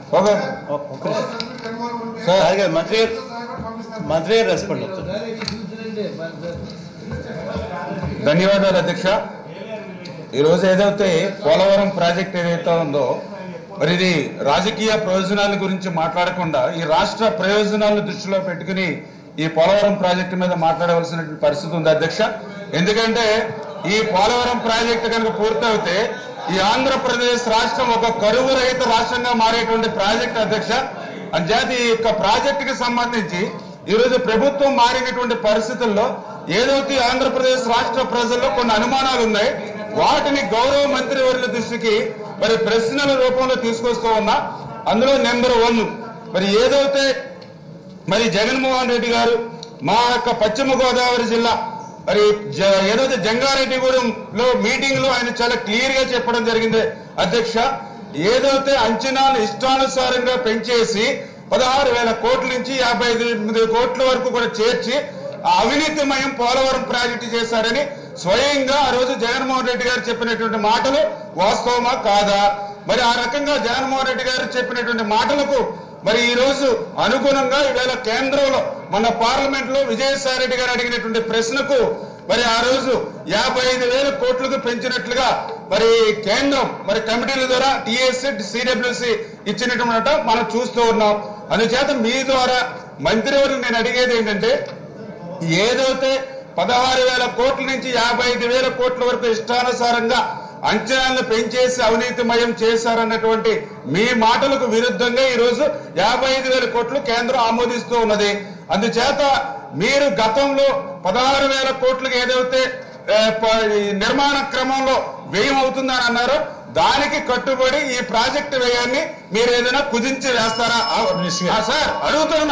Okay sir అలాగే మంత్రి గారు మంత్రి గారు రెస్పాండ్ అవుతారు ధన్యవాదాలు అధ్యక్ష ఈరోజు ఏదైతే పోలవరం ప్రాజెక్ట్ ఏదైతే ఉందో మరి ఇది రాజకీయ ప్రయోజనాల గురించి మాట్లాడకుండా ఈ రాష్ట్ర ప్రయోజనాలను దృష్టిలో పెట్టుకుని ఈ పోలవరం ప్రాజెక్టు మీద మాట్లాడవలసినటువంటి పరిస్థితి ఉంది అధ్యక్ష ఎందుకంటే ఈ పోలవరం ప్రాజెక్టు కనుక పూర్తయితే ఈ ఆంధ్రప్రదేశ్ రాష్ట్రం ఒక కరువు రహిత రాష్ట్రంగా మారేటువంటి ప్రాజెక్ట్ అధ్యక్ష అంచేత ఈ యొక్క ప్రాజెక్టుకి సంబంధించి ఈ రోజు ప్రభుత్వం మారినటువంటి పరిస్థితుల్లో ఏదైతే ఆంధ్రప్రదేశ్ రాష్ట్ర ప్రజల్లో కొన్ని అనుమానాలు ఉన్నాయి వాటిని గౌరవ మంత్రి వర్ల దృష్టికి మరి ప్రశ్నల రూపంలో తీసుకొస్తూ ఉన్నా అందులో నెంబర్ వన్ మరి ఏదైతే మరి జగన్మోహన్ రెడ్డి గారు మా యొక్క పశ్చిమ గోదావరి జిల్లా మరి జ- ఏదైతే జంగారెడ్డిగూడెంలో మీటింగ్ లో ఆయన చాలా క్లియర్ గా చెప్పడం జరిగింది అధ్యక్ష ఏదైతే అంచనాలు ఇష్టానుసారంగా పెంచేసి పదహారు వేల కోట్ల నుంచి యాభై ఎనిమిది కోట్ల వరకు కూడా చేర్చి ఆ అవినీతిమయం పోలవరం ప్రాజెక్టు చేశారని స్వయంగా ఆ రోజు జగన్మోహన్ రెడ్డి గారు చెప్పినటువంటి మాటలు వాస్తవమా కాదా మరి ఆ రకంగా జగన్మోహన్ రెడ్డి గారు చెప్పినటువంటి మాటలకు మరి ఈ రోజు అనుగుణంగా ఈవేళ కేంద్రంలో మన పార్లమెంట్ లో విజయసాయి రెడ్డి గారు అడిగినటువంటి ప్రశ్నకు మరి ఆ రోజు యాభై ఐదు వేల కోట్లకు పెంచినట్లుగా మరి కేంద్రం మరి కమిటీల ద్వారా టిఎస్సి సిడబ్ల్యూసి ఇచ్చినటువంటి మనం చూస్తూ ఉన్నాం అందుచేత మీ ద్వారా మంత్రివర్గం నేను అడిగేది ఏంటంటే ఏదైతే పదహారు వేల కోట్ల నుంచి యాభై ఐదు వేల కోట్ల వరకు ఇష్టానుసారంగా అంచనాలను పెంచేసి అవినీతిమయం చేశారన్నటువంటి మీ మాటలకు విరుద్ధంగా ఈ రోజు యాభై ఐదు వేల కోట్లు కేంద్రం ఆమోదిస్తూ ఉన్నది అందుచేత మీరు గతంలో పదహారు వేల కోట్లకు ఏదైతే ఏ, ప- ఈ నిర్మాణ క్రమంలో వ్యయం అవుతుందని అన్నారో దానికి కట్టుబడి ఈ ప్రాజెక్టు వ్యయాన్ని మీరు ఏదైనా కుదించి వేస్తారా ఆ, ఆ, సార్ అడుగుతున్నా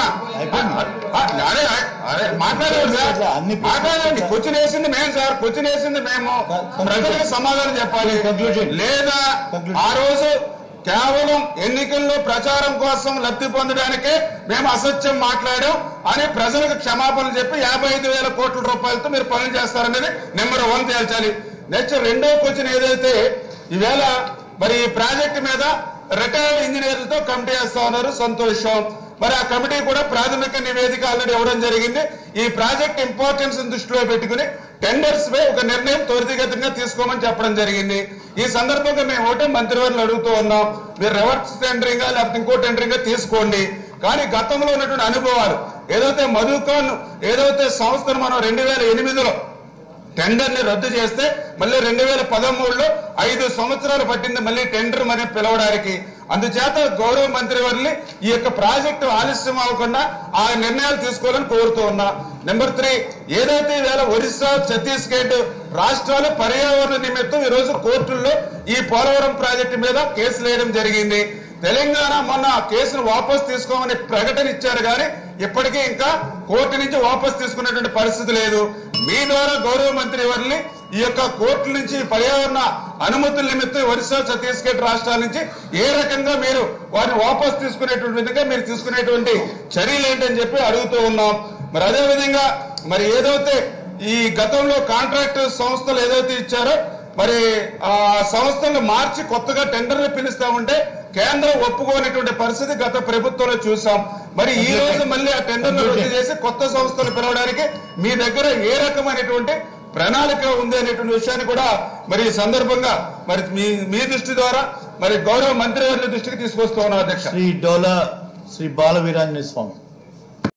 ఆ, అరే అరే మాట్లాడండి సార్ అన్ని మాట్లాడండి క్వశ్చన్ వేసింది మేము సార్ క్వశ్చన్ వేసింది మేము ప్రజలకు సమాధానం చెప్పాలి Conclusion. లేదా Conclusion. ఆ రోజు కేవలం ఎన్నికల్లో ప్రచారం కోసం లబ్ధి పొందడానికే మేము అసత్యం మాట్లాడాం అని ప్రజలకు క్షమాపణలు చెప్పి యాభై ఐదు వేల కోట్ల రూపాయలతో మీరు పనులు చేస్తారనేది నెంబర్ వన్ తేల్చాలి నెక్స్ట్ రెండో క్వశ్చన్ ఏదైతే ఈవేళ మరి ఈ ప్రాజెక్టు మీద రిటైర్డ్ ఇంజనీర్లతో కమిటీ వేస్తా ఉన్నారు సంతోషం మరి ఆ కమిటీ కూడా ప్రాథమిక నివేదిక ఆల్రెడీ ఇవ్వడం జరిగింది ఈ ప్రాజెక్ట్ ఇంపార్టెన్స్ దృష్టిలో పెట్టుకుని టెండర్స్ పై ఒక నిర్ణయం త్వరితగతంగా తీసుకోమని చెప్పడం జరిగింది ఈ సందర్భంగా మేము ఒకటే మంత్రివర్యులు అడుగుతూ ఉన్నాం మీరు రివర్స్ టెండరింగ్ లేకపోతే ఇంకో టెండరింగ్ తీసుకోండి కానీ గతంలో ఉన్నటువంటి అనుభవాలు ఏదైతే మధుకాన్ ఏదైతే సంస్థను మనం రెండు వేల ఎనిమిదిలో టెండర్ ని రద్దు చేస్తే మళ్ళీ రెండు వేల పదమూడులో ఐదు సంవత్సరాలు పట్టింది మళ్ళీ టెండర్ మరి పిలవడానికి అందుచేత గౌరవ మంత్రి వారిని ఈ యొక్క ప్రాజెక్టు ఆలస్యం అవ్వకుండా ఆ నిర్ణయాలు తీసుకోవాలని కోరుతూ ఉన్నా నెంబర్ త్రీ ఏదైతే ఈవేళ ఒరిస్సా ఛత్తీస్గఢ్ రాష్ట్రాలు పర్యావరణ నిమిత్తం ఈ రోజు కోర్టుల్లో ఈ పోలవరం ప్రాజెక్టు మీద కేసులు వేయడం జరిగింది తెలంగాణ మొన్న ఆ కేసును వాపస్ తీసుకోమని ప్రకటన ఇచ్చారు కానీ ఇప్పటికీ ఇంకా కోర్టు నుంచి వాపస్ తీసుకునేటువంటి పరిస్థితి లేదు మీ ద్వారా గౌరవ మంత్రి వారిని ఈ యొక్క కోర్టు నుంచి పర్యావరణ అనుమతుల నిమిత్తం ఒరిస్సా ఛత్తీస్గఢ్ రాష్ట్రాల నుంచి ఏ రకంగా మీరు వారిని వాపస్ తీసుకునేటువంటి విధంగా మీరు తీసుకునేటువంటి చర్యలు ఏంటని చెప్పి అడుగుతూ ఉన్నాం మరి అదే విధంగా మరి ఏదైతే ఈ గతంలో కాంట్రాక్ట్ సంస్థలు ఏదైతే ఇచ్చారో మరి ఆ సంస్థలను మార్చి కొత్తగా టెండర్లు పిలుస్తా ఉంటే కేంద్రం ఒప్పుకోనటువంటి పరిస్థితి గత ప్రభుత్వంలో చూసాం మరి ఈ రోజు మళ్ళీ ఆ టెండర్లు రద్దు చేసి కొత్త సంస్థలు పిలవడానికి మీ దగ్గర ఏ రకమైనటువంటి ప్రణాళిక ఉంది అనేటువంటి విషయాన్ని కూడా మరి ఈ సందర్భంగా మరి మీ మీ దృష్టి ద్వారా మరి గౌరవ మంత్రివర్యుల దృష్టికి తీసుకొస్తూ ఉన్నాం అధ్యక్ష శ్రీ డోలా శ్రీ బాల వీరాంజనేయ స్వామి